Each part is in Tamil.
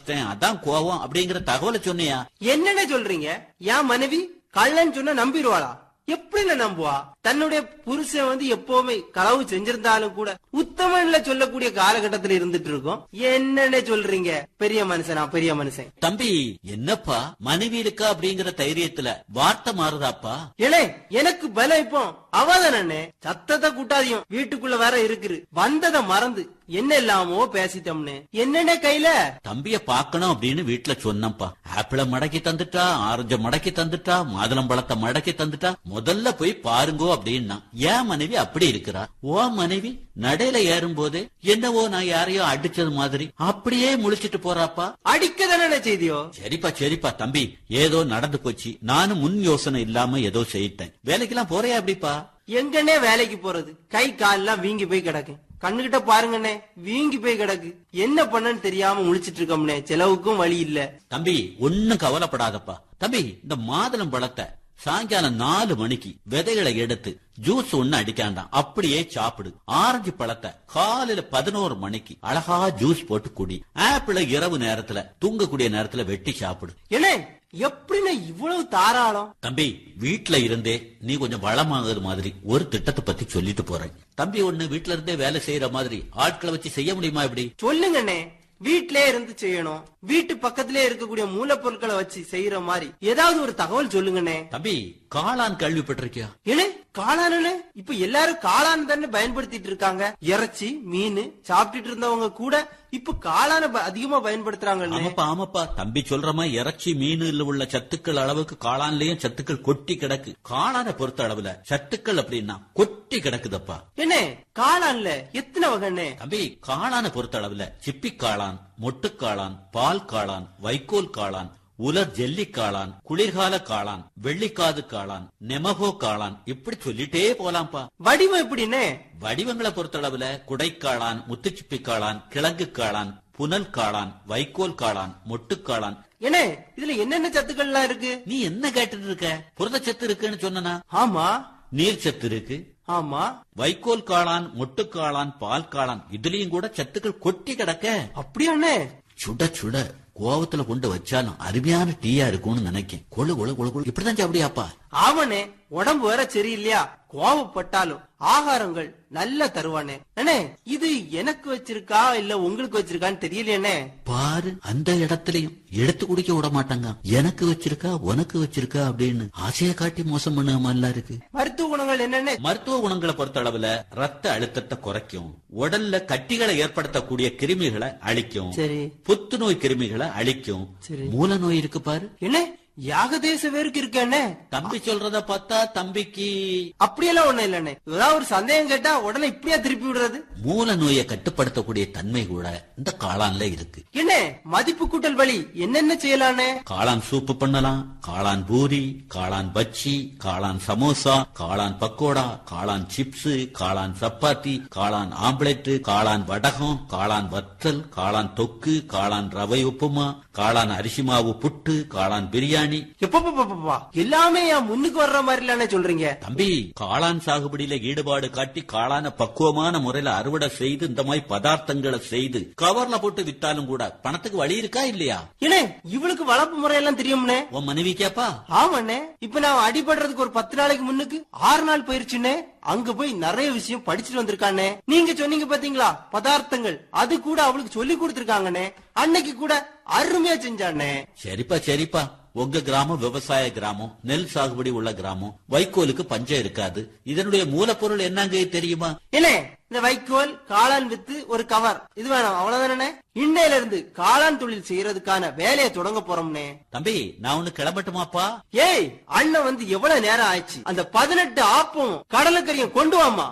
புடிச்சிட்டேன் அதான் கோவம் அப்படிங்கிற தகவலை சொன்னியா என்னென்ன சொல்றீங்க என் மனைவி கள்ளன்னு சொன்னா நம்பிடுவாளா எப்படி நம்புவா தன்னுடைய புருஷன் வந்து எப்பவுமே களவு செஞ்சிருந்தாலும் கூட உத்தமன்ல சொல்லக்கூடிய காலகட்டத்துல இருந்துட்டு இருக்கோம் என்னென்ன சொல்றீங்க பெரிய மனுஷனா பெரிய மனுஷன் தம்பி என்னப்பா மனைவி இருக்கா அப்படிங்கிற தைரியத்துல வார்த்தை மாறுதாப்பா ஏலே எனக்கு பலம் இப்போ அவதானே சத்தத்தை கூட்டாதியும் வீட்டுக்குள்ள வேற இருக்குது வந்ததை மறந்து என்ன இல்லாமோ பேசிட்டோம்னு என்னென்ன கையில தம்பிய பாக்கணும் அப்படின்னு வீட்டுல சொன்னப்பா ஆப்பிள மடக்கி தந்துட்டா ஆரஞ்ச மடக்கி தந்துட்டா மாதுளம்பழத்தை மடக்கி தந்துட்டா முதல்ல போய் பாருங்கோ அப்படின்னா ஏன் மனைவி அப்படி இருக்கிறா ஓ மனைவி நடையில ஏறும் போதே என்னவோ நான் யாரையோ அடிச்சது மாதிரி அப்படியே முழிச்சிட்டு போறாப்பா அடிக்கதானே செய்தியோ சரிப்பா சரிப்பா தம்பி ஏதோ நடந்து போச்சு நானும் முன் யோசனை இல்லாம ஏதோ செய்யிட்டேன் வேலைக்கெல்லாம் போறியா அப்படிப்பா எங்கன்னே வேலைக்கு போறது கை கால்லாம் வீங்கி போய் கிடக்கு கண்ணுகிட்ட பாருங்கண்ணே வீங்கி போய் கிடக்கு என்ன பண்ணன்னு தெரியாம முழிச்சிட்டு இருக்கோம்னே செலவுக்கும் வழி இல்ல தம்பி ஒண்ணும் கவலைப்படாதப்பா தம்பி இந்த மாதுளம் பழத்தை சாயங்காலம் நாலு மணிக்கு விதைகளை எடுத்து ஜூஸ் ஒண்ணு அடிக்காண்டாம் அப்படியே சாப்பிடு ஆரஞ்சு பழத்தை காலையில பதினோரு மணிக்கு அழகா ஜூஸ் போட்டு குடி ஆப்பிள இரவு நேரத்துல தூங்கக்கூடிய நேரத்துல வெட்டி சாப்பிடு என்ன எப்படிண்ணே இவ்வளவு தாராளம் தம்பி வீட்ல இருந்தே நீ கொஞ்சம் வளமாகுது மாதிரி ஒரு திட்டத்தை பத்தி சொல்லிட்டு போறேன் தம்பி ஒண்ணு வீட்ல இருந்தே வேலை செய்யற மாதிரி ஆட்களை வச்சு செய்ய முடியுமா இப்படி சொல்லுங்கண்ணே வீட்லயே இருந்து செய்யணும் வீட்டு பக்கத்திலே இருக்கக்கூடிய மூலப்பொருட்களை வச்சு செய்யற மாதிரி ஏதாவது ஒரு தகவல் சொல்லுங்கண்ணே தம்பி காளான் கேள்விப்பட்டிருக்கியா ஏனே காளானே இப்ப எல்லாரும் காளான் தானே பயன்படுத்திட்டு இருக்காங்க இறைச்சி மீன் சாப்பிட்டுட்டு இருந்தவங்க கூட இப்ப காளான ப- அதிகமா பயன்படுத்துறாங்கன்னு ஆமாப்பா ஆமாப்பா தம்பி சொல்ற மாதிரி இறைச்சி மீனுல உள்ள சத்துக்கள் அளவுக்கு காளான்லயும் சத்துக்கள் கொட்டி கிடக்கு காளானை பொறுத்த அளவுல சத்துக்கள் அப்படின்னா கொட்டி கிடக்குதப்பா என்ன காளான்ல எத்தனை வகைண்ணே தம்பி காளானை பொறுத்த அளவுல சிப்பி காளான் மொட்டுக்காளான் பால் காளான் வைக்கோல் காளான் உலர் ஜெல்லி காளான் குளிர்கால காளான் வெள்ளிக்காது காளான் நெமகோ காளான் இப்படி சொல்லிட்டே போலாம்ப்பா வடிவம் எப்படின்னே வடிவங்களை பொறுத்தளவுல குடைக்காளான் முத்துச்சிப்பி காளான் கிழங்கு காளான் புனல் காளான் வைக்கோல் காளான் மொட்டுக்காளான் என்ன இதுல என்னென்ன சத்துக்கள்லாம் இருக்கு நீ என்ன கேட்டுட்டு இருக்க புரதச்சத்து இருக்குன்னு சொன்னனா ஆமா நீர் சத்து இருக்கு ஆமா வைக்கோல் காளான் மொட்டுக்காளான் பால் காளான் இதுலயும் கூட சத்துக்கள் கொட்டி கிடக்க அப்படியாண்ணே சுட சுட கோவத்துல கொண்டு வச்சாலும் அருமையான டீயா இருக்கும்னு நினைக்கேன் கொழு கொழு கொழு கொழு இப்படிதான் சாப்பிடியாப்பா ஆமாண்ணே உடம்பு வேற சரியில்லையா கோவப்பட்டாலும் ஆகாரங்கள் நல்ல தருவானே அண்ணே இது எனக்கு வச்சிருக்கா இல்ல உங்களுக்கு வச்சிருக்கான்னு தெரியலையாண்ணே பாரு அந்த இடத்துலயும் எடுத்து குடிக்க விட மாட்டாங்க எனக்கு வச்சிருக்கா உனக்கு வச்சிருக்கா அப்படின்னு ஆசைய காட்டி மோசம் பண்ண இருக்கு மருத்துவ குணங்கள் என்னென்ன மருத்துவ குணங்களை பொறுத்த அளவுல ரத்த அழுத்தத்தை குறைக்கும் உடல்ல கட்டிகளை ஏற்படுத்தக்கூடிய கிருமிகளை அழிக்கும் சரி புத்துநோய் கிருமிகளை அழிக்கும் சரி. மூல நோய் இருக்கு பாரு என்ன யாகதேச வேருக்கு இருக்கேண்ணே தம்பி சொல்றத பார்த்தா தம்பிக்கு அப்படியெல்லாம் ஒண்ணும் இல்லண்ணே ஏதாவது ஒரு சந்தேகம் கேட்டா உடனே இப்படியா திருப்பி விடுறது மூல நோயை கட்டுப்படுத்தக்கூடிய தன்மை கூட இந்த காளான்ல இருக்கு என்ன மதிப்பு கூட்டல் வழி என்னென்ன செய்யலானே காளான் சூப்பு பண்ணலாம் காளான் பூரி காளான் பச்சி காளான் சமோசா காளான் பக்கோடா காளான் சிப்ஸ் காளான் சப்பாத்தி காளான் ஆம்லெட் காளான் வடகம் காளான் வத்தல் காளான் தொக்கு காளான் ரவை உப்புமா காளான் அரிசி மாவு புட்டு காளான் பிரியாணி எப்பப்பா எல்லாமே என் முன்னுக்கு வர்ற மாதிரி சொல்றீங்க தம்பி காளான் சாகுபடியில ஈடுபாடு காட்டி காளான பக்குவமான முறையில அறுவடை செய்து இந்த மாதிரி பதார்த்தங்களை செய்து கவர்ல போட்டு வித்தாலும் கூட பணத்துக்கு வழி இருக்கா இல்லையா ஏனே இவளுக்கு வளர்ப்பு முறையெல்லாம் தெரியும்னே உன் மனைவி கேப்பா ஆமாண்ணே இப்ப நான் அடிபடுறதுக்கு ஒரு பத்து நாளைக்கு முன்னுக்கு ஆறு நாள் போயிருச்சுன்னே அங்க போய் நிறைய விஷயம் படிச்சுட்டு வந்திருக்கானே நீங்க சொன்னீங்க பாத்தீங்களா பதார்த்தங்கள் அது கூட அவளுக்கு சொல்லி கொடுத்திருக்காங்கண்ணே அன்னைக்கு கூட அருமையா செஞ்சானே சரிப்பா சரிப்பா உங்க கிராமம் விவசாய கிராமம் நெல் சாகுபடி உள்ள கிராமம் வைக்கோலுக்கு பஞ்சம் இருக்காது இதனுடைய மூலப்பொருள் என்னங்க தெரியுமா என்ன இந்த வைக்கோல் காளான் வித்து ஒரு கவர் இது வேணும் அவ்வளவுதானே இன்னையில இருந்து காளான் தொழில் செய்யறதுக்கான வேலையை தொடங்க போறோம்னே தம்பி நான் ஒண்ணு கிளம்பட்டுமாப்பா ஏய் அண்ணன் வந்து எவ்வளவு நேரம் ஆயிடுச்சு அந்த பதினெட்டு ஆப்பம் கடலுக்கறியும் கொண்டு வாமா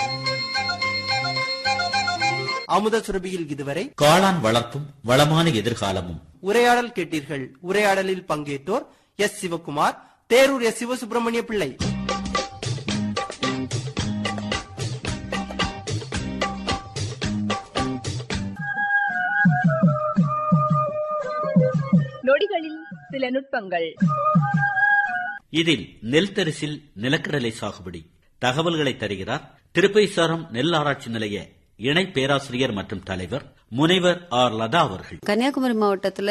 அமுத சுரபியில் இதுவரை காளான் வளர்ப்பும் வளமான எதிர்காலமும் உரையாடல் கேட்டீர்கள் உரையாடலில் பங்கேற்றோர் எஸ் சிவகுமார் தேரூர் எஸ் சிவசுப்பிரமணிய பிள்ளை நொடிகளில் சில நுட்பங்கள் இதில் நெல் தரிசில் நிலக்கடலை சாகுபடி தகவல்களை தருகிறார் திருப்பைசாரம் நெல் ஆராய்ச்சி நிலைய இணை பேராசிரியர் மற்றும் தலைவர் முனைவர் ஆர் லதா அவர்கள் கன்னியாகுமரி மாவட்டத்துல